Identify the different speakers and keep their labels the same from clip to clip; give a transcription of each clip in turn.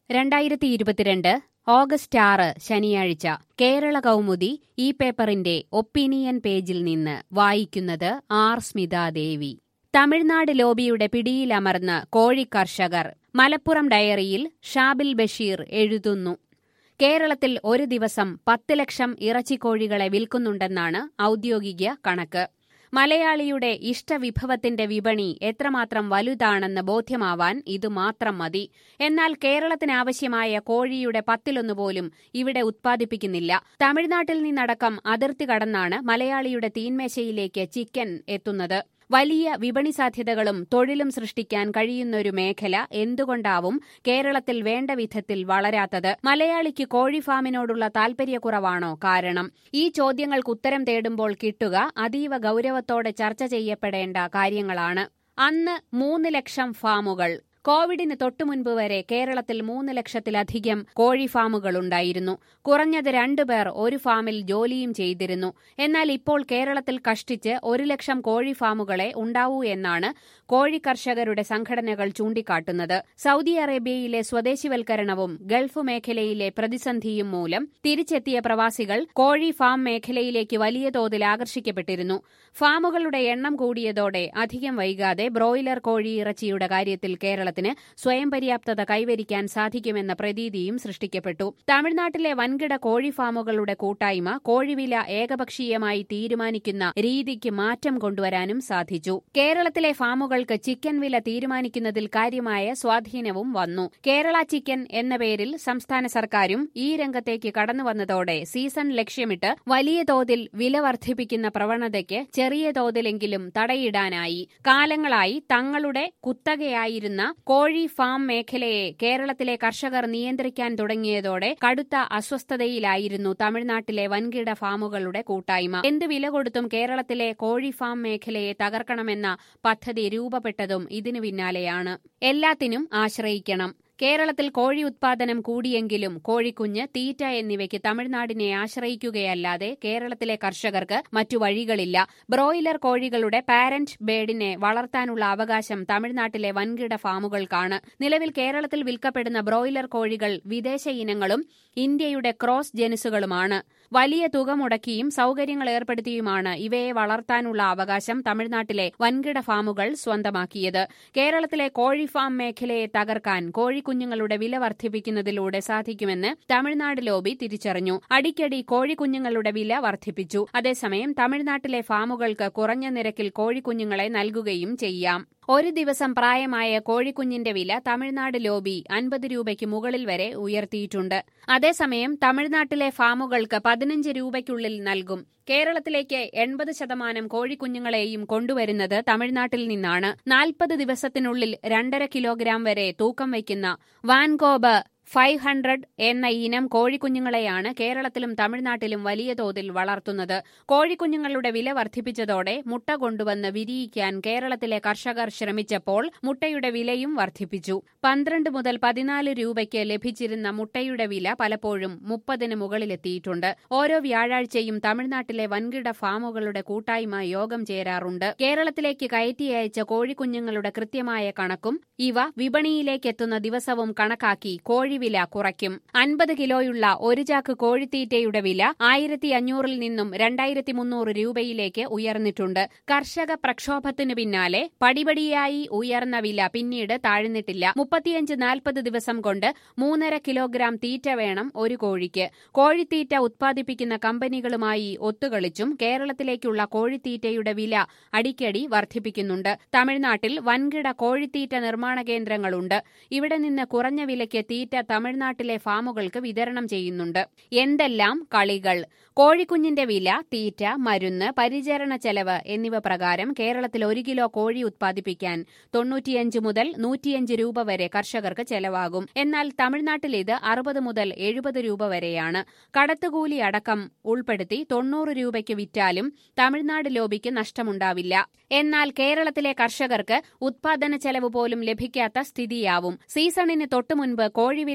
Speaker 1: രണ്ടായിരത്തി ഇരുപത്തിരണ്ട് ഓഗസ്റ്റ് ആറ് ശനിയാഴ്ച കേരള കൗമുദി ഈ പേപ്പറിന്റെ ഒപ്പീനിയൻ പേജിൽ നിന്ന് വായിക്കുന്നത് ആർ സ്മിതാദേവി തമിഴ്നാട് ലോബിയുടെ പിടിയിലമർന്ന് കോഴി കർഷകർ മലപ്പുറം ഡയറിയിൽ ഷാബിൽ ബഷീർ എഴുതുന്നു കേരളത്തിൽ ഒരു ദിവസം പത്ത് ലക്ഷം ഇറച്ചിക്കോഴികളെ വിൽക്കുന്നുണ്ടെന്നാണ് ഔദ്യോഗിക കണക്ക് മലയാളിയുടെ ഇഷ്ടവിഭവത്തിന്റെ വിപണി എത്രമാത്രം വലുതാണെന്ന് ബോധ്യമാവാൻ ഇത് മാത്രം മതി എന്നാൽ കേരളത്തിനാവശ്യമായ കോഴിയുടെ പത്തിലൊന്നുപോലും ഇവിടെ ഉത്പാദിപ്പിക്കുന്നില്ല തമിഴ്നാട്ടിൽ നിന്നടക്കം അതിർത്തി കടന്നാണ് മലയാളിയുടെ തീന്മേശയിലേക്ക് ചിക്കൻ എത്തുന്നത് വലിയ വിപണി സാധ്യതകളും തൊഴിലും സൃഷ്ടിക്കാൻ കഴിയുന്നൊരു മേഖല എന്തുകൊണ്ടാവും കേരളത്തിൽ വേണ്ട വിധത്തിൽ വളരാത്തത് മലയാളിക്ക് കോഴി ഫാമിനോടുള്ള താൽപര്യക്കുറവാണോ കാരണം ഈ ചോദ്യങ്ങൾക്ക് ഉത്തരം തേടുമ്പോൾ കിട്ടുക അതീവ ഗൌരവത്തോടെ ചർച്ച ചെയ്യപ്പെടേണ്ട കാര്യങ്ങളാണ് അന്ന് മൂന്ന് ലക്ഷം ഫാമുകൾ കോവിഡിന് തൊട്ടുമുൻപ് വരെ കേരളത്തിൽ മൂന്ന് ലക്ഷത്തിലധികം കോഴി ഫാമുകളുണ്ടായിരുന്നു കുറഞ്ഞത് രണ്ടുപേർ ഒരു ഫാമിൽ ജോലിയും ചെയ്തിരുന്നു എന്നാൽ ഇപ്പോൾ കേരളത്തിൽ കഷ്ടിച്ച് ഒരു ലക്ഷം കോഴി ഫാമുകളെ ഉണ്ടാവൂ എന്നാണ് കോഴി കർഷകരുടെ സംഘടനകൾ ചൂണ്ടിക്കാട്ടുന്നത് സൗദി അറേബ്യയിലെ സ്വദേശിവൽക്കരണവും ഗൾഫ് മേഖലയിലെ പ്രതിസന്ധിയും മൂലം തിരിച്ചെത്തിയ പ്രവാസികൾ കോഴി ഫാം മേഖലയിലേക്ക് വലിയ തോതിൽ ആകർഷിക്കപ്പെട്ടിരുന്നു ഫാമുകളുടെ എണ്ണം കൂടിയതോടെ അധികം വൈകാതെ ബ്രോയിലർ കോഴി ഇറച്ചിയുടെ കാര്യത്തിൽ കേരളത്തിന് സ്വയം പര്യാപ്തത കൈവരിക്കാൻ സാധിക്കുമെന്ന പ്രതീതിയും സൃഷ്ടിക്കപ്പെട്ടു തമിഴ്നാട്ടിലെ വൻകിട കോഴി ഫാമുകളുടെ കൂട്ടായ്മ കോഴിവില ഏകപക്ഷീയമായി തീരുമാനിക്കുന്ന രീതിക്ക് മാറ്റം കൊണ്ടുവരാനും സാധിച്ചു കേരളത്തിലെ ഫാമുകൾക്ക് ചിക്കൻ വില തീരുമാനിക്കുന്നതിൽ കാര്യമായ സ്വാധീനവും വന്നു കേരള ചിക്കൻ എന്ന പേരിൽ സംസ്ഥാന സർക്കാരും ഈ രംഗത്തേക്ക് കടന്നുവന്നതോടെ സീസൺ ലക്ഷ്യമിട്ട് വലിയ തോതിൽ വില വർദ്ധിപ്പിക്കുന്ന പ്രവണതയ്ക്ക് ചെറിയ തോതിലെങ്കിലും തടയിടാനായി കാലങ്ങളായി തങ്ങളുടെ കുത്തകയായിരുന്ന കോഴി ഫാം മേഖലയെ കേരളത്തിലെ കർഷകർ നിയന്ത്രിക്കാൻ തുടങ്ങിയതോടെ കടുത്ത അസ്വസ്ഥതയിലായിരുന്നു തമിഴ്നാട്ടിലെ വൻകിട ഫാമുകളുടെ കൂട്ടായ്മ എന്ത് വില കൊടുത്തും കേരളത്തിലെ കോഴി ഫാം മേഖലയെ തകർക്കണമെന്ന പദ്ധതി രൂപപ്പെട്ടതും ഇതിനു പിന്നാലെയാണ് എല്ലാത്തിനും ആശ്രയിക്കണം കേരളത്തിൽ കോഴി ഉത്പാദനം കൂടിയെങ്കിലും കോഴിക്കുഞ്ഞ് തീറ്റ എന്നിവയ്ക്ക് തമിഴ്നാടിനെ ആശ്രയിക്കുകയല്ലാതെ കേരളത്തിലെ കർഷകർക്ക് മറ്റു വഴികളില്ല ബ്രോയിലർ കോഴികളുടെ പാരന്റ് ബേഡിനെ വളർത്താനുള്ള അവകാശം തമിഴ്നാട്ടിലെ വൻകിട ഫാമുകൾക്കാണ് നിലവിൽ കേരളത്തിൽ വിൽക്കപ്പെടുന്ന ബ്രോയിലർ കോഴികൾ വിദേശ ഇനങ്ങളും ഇന്ത്യയുടെ ക്രോസ് ജനുസുകളുമാണ് വലിയ തുക മുടക്കിയും സൌകര്യങ്ങൾ ഏർപ്പെടുത്തിയുമാണ് ഇവയെ വളർത്താനുള്ള അവകാശം തമിഴ്നാട്ടിലെ വൻകിട ഫാമുകൾ സ്വന്തമാക്കിയത് കേരളത്തിലെ കോഴി ഫാം മേഖലയെ തകർക്കാൻ കോഴിക്കുഞ്ഞുങ്ങളുടെ വില വർദ്ധിപ്പിക്കുന്നതിലൂടെ സാധിക്കുമെന്ന് തമിഴ്നാട് ലോബി തിരിച്ചറിഞ്ഞു അടിക്കടി കോഴിക്കുഞ്ഞുങ്ങളുടെ വില വർദ്ധിപ്പിച്ചു അതേസമയം തമിഴ്നാട്ടിലെ ഫാമുകൾക്ക് കുറഞ്ഞ നിരക്കിൽ കോഴിക്കുഞ്ഞുങ്ങളെ നൽകുകയും ചെയ്യാം ഒരു ദിവസം പ്രായമായ കോഴിക്കുഞ്ഞിന്റെ വില തമിഴ്നാട് ലോബി അൻപത് രൂപയ്ക്ക് മുകളിൽ വരെ ഉയർത്തിയിട്ടുണ്ട് അതേസമയം തമിഴ്നാട്ടിലെ ഫാമുകൾക്ക് പതിനഞ്ച് രൂപയ്ക്കുള്ളിൽ നൽകും കേരളത്തിലേക്ക് എൺപത് ശതമാനം കോഴിക്കുഞ്ഞുങ്ങളെയും കൊണ്ടുവരുന്നത് തമിഴ്നാട്ടിൽ നിന്നാണ് നാൽപ്പത് ദിവസത്തിനുള്ളിൽ രണ്ടര കിലോഗ്രാം വരെ തൂക്കം വയ്ക്കുന്ന വാൻകോബ് ഫൈവ് ഹൺഡ്രഡ് എന്ന ഇനം കോഴിക്കുഞ്ഞുങ്ങളെയാണ് കേരളത്തിലും തമിഴ്നാട്ടിലും വലിയ തോതിൽ വളർത്തുന്നത് കോഴിക്കുഞ്ഞുങ്ങളുടെ വില വർദ്ധിപ്പിച്ചതോടെ മുട്ട കൊണ്ടുവന്ന് വിരിയിക്കാൻ കേരളത്തിലെ കർഷകർ ശ്രമിച്ചപ്പോൾ മുട്ടയുടെ വിലയും വർദ്ധിപ്പിച്ചു പന്ത്രണ്ട് മുതൽ പതിനാല് രൂപയ്ക്ക് ലഭിച്ചിരുന്ന മുട്ടയുടെ വില പലപ്പോഴും മുപ്പതിന് മുകളിലെത്തിയിട്ടുണ്ട് ഓരോ വ്യാഴാഴ്ചയും തമിഴ്നാട്ടിലെ വൻകിട ഫാമുകളുടെ കൂട്ടായ്മ യോഗം ചേരാറുണ്ട് കേരളത്തിലേക്ക് കയറ്റി അയച്ച കോഴിക്കുഞ്ഞുങ്ങളുടെ കൃത്യമായ കണക്കും ഇവ വിപണിയിലേക്കെത്തുന്ന ദിവസവും കണക്കാക്കി കോഴി വില കുറയ്ക്കും അൻപത് കിലോയുള്ള ഒരു ചാക്ക് കോഴിത്തീറ്റയുടെ വില ആയിരത്തി അഞ്ഞൂറിൽ നിന്നും രണ്ടായിരത്തി മുന്നൂറ് രൂപയിലേക്ക് ഉയർന്നിട്ടുണ്ട് കർഷക പ്രക്ഷോഭത്തിനു പിന്നാലെ പടിപടിയായി ഉയർന്ന വില പിന്നീട് താഴ്ന്നിട്ടില്ല മുപ്പത്തിയഞ്ച് നാൽപ്പത് ദിവസം കൊണ്ട് മൂന്നര കിലോഗ്രാം തീറ്റ വേണം ഒരു കോഴിക്ക് കോഴിത്തീറ്റ ഉത്പാദിപ്പിക്കുന്ന കമ്പനികളുമായി ഒത്തുകളിച്ചും കേരളത്തിലേക്കുള്ള കോഴിത്തീറ്റയുടെ വില അടിക്കടി വർദ്ധിപ്പിക്കുന്നുണ്ട് തമിഴ്നാട്ടിൽ വൻകിട കോഴിത്തീറ്റ നിർമ്മാണ കേന്ദ്രങ്ങളുണ്ട് ഇവിടെ നിന്ന് കുറഞ്ഞ വിലയ്ക്ക് തീറ്റ തമിഴ്നാട്ടിലെ ഫാമുകൾക്ക് വിതരണം ചെയ്യുന്നുണ്ട് എന്തെല്ലാം കളികൾ കോഴിക്കുഞ്ഞിന്റെ വില തീറ്റ മരുന്ന് പരിചരണ ചെലവ് എന്നിവ പ്രകാരം കേരളത്തിൽ ഒരു കിലോ കോഴി ഉത്പാദിപ്പിക്കാൻ തൊണ്ണൂറ്റിയഞ്ച് മുതൽ നൂറ്റിയഞ്ച് രൂപ വരെ കർഷകർക്ക് ചെലവാകും എന്നാൽ തമിഴ്നാട്ടിൽ ഇത് അറുപത് മുതൽ എഴുപത് രൂപ വരെയാണ് കടത്തുകൂലി അടക്കം ഉൾപ്പെടുത്തി തൊണ്ണൂറ് രൂപയ്ക്ക് വിറ്റാലും തമിഴ്നാട് ലോബിക്ക് നഷ്ടമുണ്ടാവില്ല എന്നാൽ കേരളത്തിലെ കർഷകർക്ക് ഉത്പാദന ചെലവ് പോലും ലഭിക്കാത്ത സ്ഥിതിയാവും സീസണിന് തൊട്ടുമുൻപ് കോഴിവില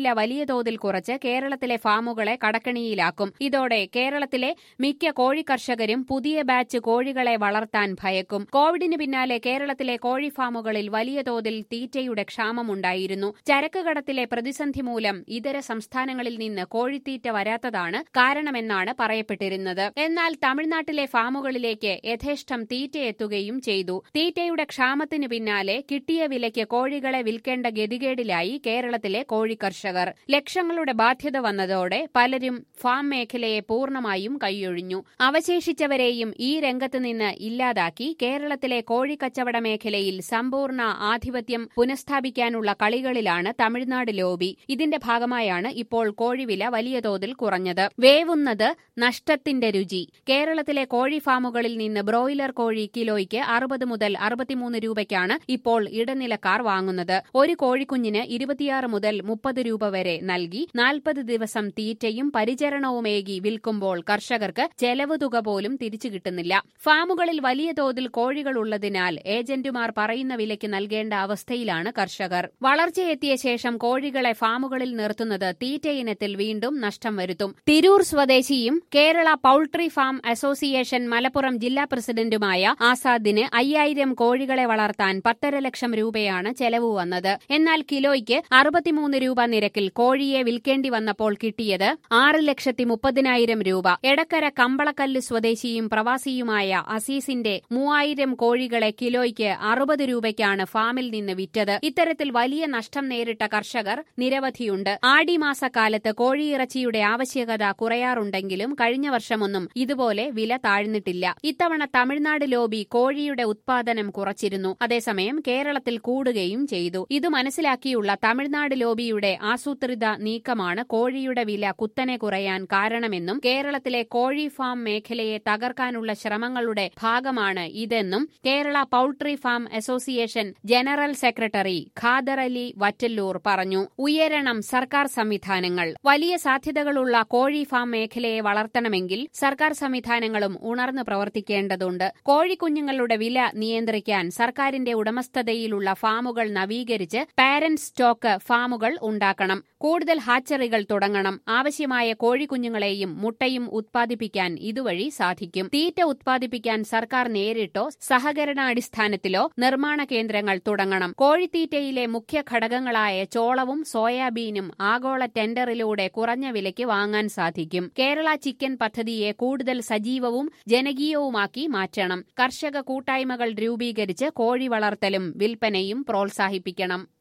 Speaker 1: കോഴിവില വലിയ തോതിൽ കുറച്ച് കേരളത്തിലെ ഫാമുകളെ കടക്കണിയിലാക്കും ഇതോടെ കേരളത്തിലെ മിക്ക കോഴി കർഷകരും പുതിയ ബാച്ച് കോഴികളെ വളർത്താൻ ഭയക്കും കോവിഡിന് പിന്നാലെ കേരളത്തിലെ കോഴി ഫാമുകളിൽ വലിയ തോതിൽ തീറ്റയുടെ ക്ഷാമമുണ്ടായിരുന്നു ചരക്ക് കടത്തിലെ പ്രതിസന്ധി മൂലം ഇതര സംസ്ഥാനങ്ങളിൽ നിന്ന് കോഴിത്തീറ്റ വരാത്തതാണ് കാരണമെന്നാണ് പറയപ്പെട്ടിരുന്നത് എന്നാൽ തമിഴ്നാട്ടിലെ ഫാമുകളിലേക്ക് യഥേഷ്ടം തീറ്റ എത്തുകയും ചെയ്തു തീറ്റയുടെ ക്ഷാമത്തിനു പിന്നാലെ കിട്ടിയ വിലയ്ക്ക് കോഴികളെ വിൽക്കേണ്ട ഗതികേടിലായി കേരളത്തിലെ കോഴി കർഷകർ ലക്ഷങ്ങളുടെ ബാധ്യത വന്നതോടെ പലരും ഫാം മേഖലയെ പൂർണ്ണമായും കൈയൊഴിഞ്ഞു അവശേഷിച്ചവരെയും ഈ രംഗത്ത് നിന്ന് ഇല്ലാതാക്കി കേരളത്തിലെ കോഴിക്കച്ചവട മേഖലയിൽ സമ്പൂർണ്ണ ആധിപത്യം പുനഃസ്ഥാപിക്കാനുള്ള കളികളിലാണ് തമിഴ്നാട് ലോബി ഇതിന്റെ ഭാഗമായാണ് ഇപ്പോൾ കോഴിവില വലിയ തോതിൽ കുറഞ്ഞത് വേവുന്നത് നഷ്ടത്തിന്റെ രുചി കേരളത്തിലെ കോഴി ഫാമുകളിൽ നിന്ന് ബ്രോയിലർ കോഴി കിലോയ്ക്ക് അറുപത് മുതൽ അറുപത്തിമൂന്ന് രൂപയ്ക്കാണ് ഇപ്പോൾ ഇടനിലക്കാർ വാങ്ങുന്നത് ഒരു കോഴിക്കുഞ്ഞിന് ഇരുപത്തിയാറ് മുതൽ മുപ്പത് രൂപ വരെ നൽകി നാൽപ്പത് ദിവസം തീറ്റയും പരിചരണവുമേകി വിൽക്കുമ്പോൾ കർഷകർക്ക് ചെലവ് തുക പോലും തിരിച്ചു കിട്ടുന്നില്ല ഫാമുകളിൽ വലിയ തോതിൽ കോഴികൾ ഉള്ളതിനാൽ ഏജന്റുമാർ പറയുന്ന വിലയ്ക്ക് നൽകേണ്ട അവസ്ഥയിലാണ് കർഷകർ വളർച്ചയെത്തിയ ശേഷം കോഴികളെ ഫാമുകളിൽ നിർത്തുന്നത് തീറ്റ ഇനത്തിൽ വീണ്ടും നഷ്ടം വരുത്തും തിരൂർ സ്വദേശിയും Kerala poultry farm association Malappuram ജില്ലാ പ്രസിഡന്റുമായ ആസാദിന് അയ്യായിരം കോഴികളെ വളർത്താൻ പത്തര ലക്ഷം രൂപയാണ് ചെലവ് വന്നത് എന്നാൽ കിലോയ്ക്ക് അറുപത്തിമൂന്ന് രൂപ നിരക്കിൽ കോഴിയെ വിൽക്കേണ്ടി വന്നപ്പോൾ കിട്ടിയത് ആറ് ലക്ഷത്തി മുപ്പതിനായിരം രൂപ എടക്കര കമ്പളക്കല്ല് സ്വദേശിയും പ്രവാസിയുമായ അസീസിന്റെ മൂവായിരം കോഴികളെ കിലോയ്ക്ക് അറുപത് രൂപയ്ക്കാണ് ഫാമിൽ നിന്ന് വിറ്റത് ഇത്തരത്തിൽ വലിയ നഷ്ടം നേരിട്ട കർഷകർ നിരവധിയുണ്ട് ആടിമാസക്കാലത്ത് കോഴിയിറച്ചിയുടെ ആവശ്യകത കുറയാറുണ്ടെങ്കിലും കഴിഞ്ഞ വർഷമൊന്നും ഇതുപോലെ വില താഴ്ന്നിട്ടില്ല ഇത്തവണ തമിഴ്നാട് ലോബി കോഴിയുടെ ഉത്പാദനം കുറച്ചിരുന്നു അതേസമയം കേരളത്തിൽ കൂടുകയും ചെയ്തു ഇത് മനസ്സിലാക്കിയുള്ള തമിഴ്നാട് ലോബിയുടെ ആസൂത്രിത നീക്കമാണ് കോഴിയുടെ വില കുത്തനെ കുറയാൻ കാരണമെന്നും കേരളത്തിലെ കോഴി ഫാം മേഖലയെ തകർക്കാനുള്ള ശ്രമങ്ങളുടെ ഭാഗമാണ് ഇതെന്നും Kerala poultry farm association general secretary Khader Ali Vattallur പറഞ്ഞു ഉയരണം സർക്കാർ സംവിധാനങ്ങൾ വലിയ സാധ്യതകളുള്ള കോഴി ഫാം മേഖലയെ വളർത്തണമെങ്കിൽ സർക്കാർ സംവിധാനങ്ങളും ഉണർന്നു പ്രവർത്തിക്കേണ്ടതുണ്ട് കോഴിക്കുഞ്ഞുങ്ങളുടെ വില നിയന്ത്രിക്കാൻ സർക്കാരിന്റെ ഉടമസ്ഥതയിലുള്ള ഫാമുകൾ നവീകരിച്ച് പാരന്റ് സ്റ്റോക്ക് ഫാമുകൾ ഉണ്ടാക്കണം കൂടുതൽ ഹാച്ചറികൾ തുടങ്ങണം ആവശ്യമായ കോഴിക്കുഞ്ഞുങ്ങളെയും മുട്ടയും ഉത്പാദിപ്പിക്കാൻ ഇതുവഴി സാധിക്കും തീറ്റ ഉത്പാദിപ്പിക്കാൻ സർക്കാർ നേരിട്ടോ സഹകരണാടിസ്ഥാനത്തിലോ നിർമ്മാണ കേന്ദ്രങ്ങൾ തുടങ്ങണം കോഴിത്തീറ്റയിലെ മുഖ്യ ഘടകങ്ങളായ ചോളവും സോയാബീനും ആഗോള ടെൻഡറിലൂടെ കുറഞ്ഞ വിലയ്ക്ക് വാങ്ങാൻ സാധിക്കും കേരള ചിക്കൻ പദ്ധതിയെ കൂടുതൽ സജീവവും ജനകീയവുമാക്കി മാറ്റണം കർഷക കൂട്ടായ്മകൾ രൂപീകരിച്ച് കോഴി വളർത്തലും വിൽപ്പനയും പ്രോത്സാഹിപ്പിക്കണം